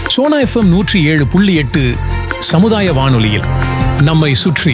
Sona FM நூற்றி ஏழு புள்ளி எட்டு சமுதாய வானொலியில் நம்மை சுற்றி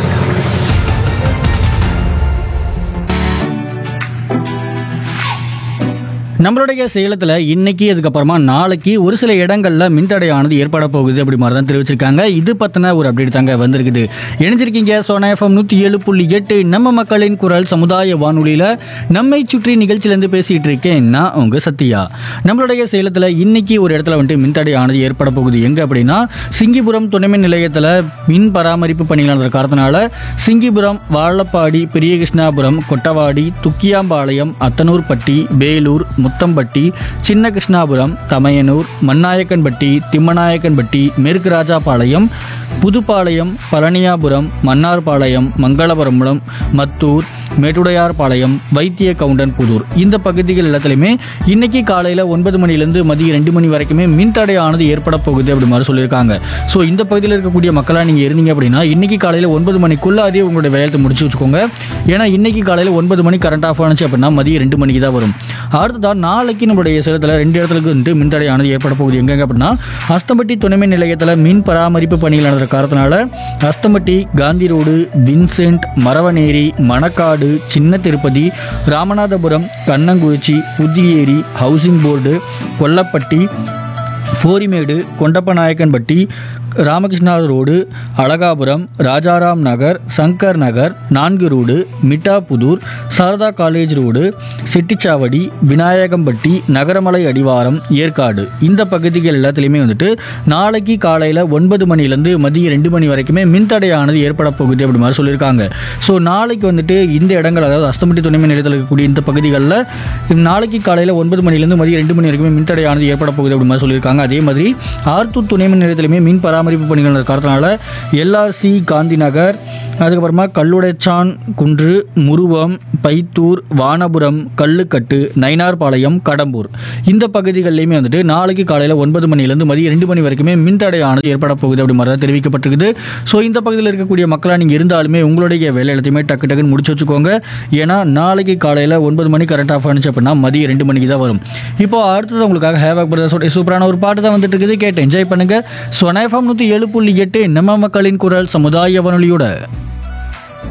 நம்மளுடைய சேலத்தில் இன்னைக்கு அதுக்கப்புறமா நாளைக்கு ஒரு சில இடங்களில் மின்தடையானது ஏற்பட போகுது அப்படி மாதிரி தான் தெரிவிச்சிருக்காங்க இது பற்றின ஒரு அப்டேட் தாங்க வந்திருக்குது இணைஞ்சிருக்கீங்க சோனா எஃப்எம் நூற்றி ஏழு புள்ளி எட்டு நம்ம மக்களின் குரல் சமுதாய வானொலியில் நம்மை சுற்றி நிகழ்ச்சியிலேருந்து பேசிகிட்டு இருக்கேன் நான் உங்க சத்யா நம்மளுடைய சேலத்தில் இன்னைக்கு ஒரு இடத்துல வந்துட்டு மின்தடையானது ஏற்பட போகுது எங்கே அப்படின்னா சிங்கிபுரம் துணைமின் நிலையத்தில் மின் பராமரிப்பு பணிகள் நடந்த காரணத்தினால சிங்கிபுரம் வாழப்பாடி பெரிய கிருஷ்ணாபுரம் கொட்டவாடி துக்கியாம்பாளையம் அத்தனூர்பட்டி வேலூர் முத்தம்பட்டி சின்ன கிருஷ்ணாபுரம் தமையனூர் மண்ணாயக்கன்பட்டி திம்மநாயக்கன்பட்டி மேற்கு ராஜாபாளையம் புதுப்பாளையம் பழனியாபுரம் மன்னார்பாளையம் மங்களபுரம் மத்தூர் மேட்டுடையார்பாளையம் வைத்திய கவுண்டன் புதூர் இந்த பகுதிகள் எல்லாத்துலையுமே இன்னைக்கு காலையில் ஒன்பது மணிலேருந்து மதியம் ரெண்டு மணி வரைக்குமே மின்தடையானது ஏற்பட போகுது அப்படி மாதிரி சொல்லியிருக்காங்க ஸோ இந்த பகுதியில் இருக்கக்கூடிய மக்களாக நீங்கள் இருந்தீங்க அப்படின்னா இன்னைக்கு காலையில் ஒன்பது மணிக்குள்ளாரியே உங்களுடைய வேலையை முடிச்சு வச்சுக்கோங்க ஏன்னா இன்னைக்கு காலையில் ஒன்பது மணி கரண்ட் ஆஃப் ஆனிச்சு அப்படின்னா மதியம் ரெண்டு மணிக்கு தான் வரும் அடுத்ததாக நாளைக்கு நம்மளுடைய சேலத்தில் ரெண்டு இடத்துக்கு வந்துட்டு மின்தடையானது ஏற்பட போகுது எங்கெங்க அப்படின்னா அஸ்தம்பட்டி துணைமின் நிலையத்தில் மின் பராமரிப்பு பணிகள் நடந்த காரணத்தினால Asthampatti Gandhi road Vincent Maravaneri Manakkadu Chinna Tirupati Ramanathapuram Kannankurichi Puthiyeri housing board Kollapatti Porimedu Kondappanayakkanpatti Ramakrishna road Alagapuram Rajaram Nagar Shankar Nagar நான்கு road Mittapudur Sarada college road Chettichavadi Vinayagampatti Nagaramalai அடிவாரம் ஏற்காடு இந்த பகுதிகள் எல்லாத்துலேயுமே வந்துட்டு நாளைக்கு காலையில் ஒன்பது மணிலேருந்து மதியம் ரெண்டு மணி வரைக்குமே மின்தடையானது ஏற்பட போகுது அப்படி மாதிரி சொல்லியிருக்காங்க ஸோ நாளைக்கு வந்துட்டு இந்த இடங்கள் அதாவது அஸ்தம்பட்டி துணைமின் நிலையத்தில் இருக்கக்கூடிய இந்த பகுதிகளில் நாளைக்கு காலையில் ஒன்பது மணிலேருந்து மதியம் ரெண்டு மணி வரைக்குமே மின்தடையானது ஏற்பட போகுது அப்படி மாதிரி சொல்லியிருக்காங்க அதே மாதிரி ஆர்த்தூர் துணைமின் நிலையத்திலுமே மின் பராமரிப்பு பணிகள் நடக்கிற காரணத்தினால எல்ஆர்சி காந்தி நகர் அதுக்கப்புறமா கல்லுடைச்சான் குன்று முருவம் பைத்தூர் வானபுரம் கல்லுக்கட்டு நயினார்பாளையம் கடம்பூர் இந்த பகுதிகளிலையுமே வந்துட்டு நாளைக்கு காலையில் ஒன்பது மணிலேருந்து மதியம் ரெண்டு மணி வரைக்குமே மின்தடையானது ஏற்பட போகுது அப்படி மாதிரி தான் தெரிவிக்கப்பட்டிருக்குது ஸோ இந்த பகுதியில் இருக்கக்கூடிய மக்களாக நீங்கள் இருந்தாலுமே உங்களுடைய வேலை எல்லாத்தையுமே டக்கு டக்குன்னு முடிச்சு வச்சுக்கோங்க ஏன்னா நாளைக்கு காலையில் ஒன்பது மணி கரண்ட் ஆஃப் ஆனிச்சு அப்படின்னா மதியம் ரெண்டு மணிக்கு தான் வரும் இப்போ அடுத்தது உங்களுக்காக ஹேவாக் பிரதர்ஸோட சூப்பரான ஒரு பாட்டு தான் வந்துட்டு இருக்குது கேட்டு என்ஜாய் பண்ணுங்க சொனேஃபாம் நூற்றி ஏழு புள்ளி எட்டு நம்ம மக்களின் குரல் சமுதாய வானொலியோட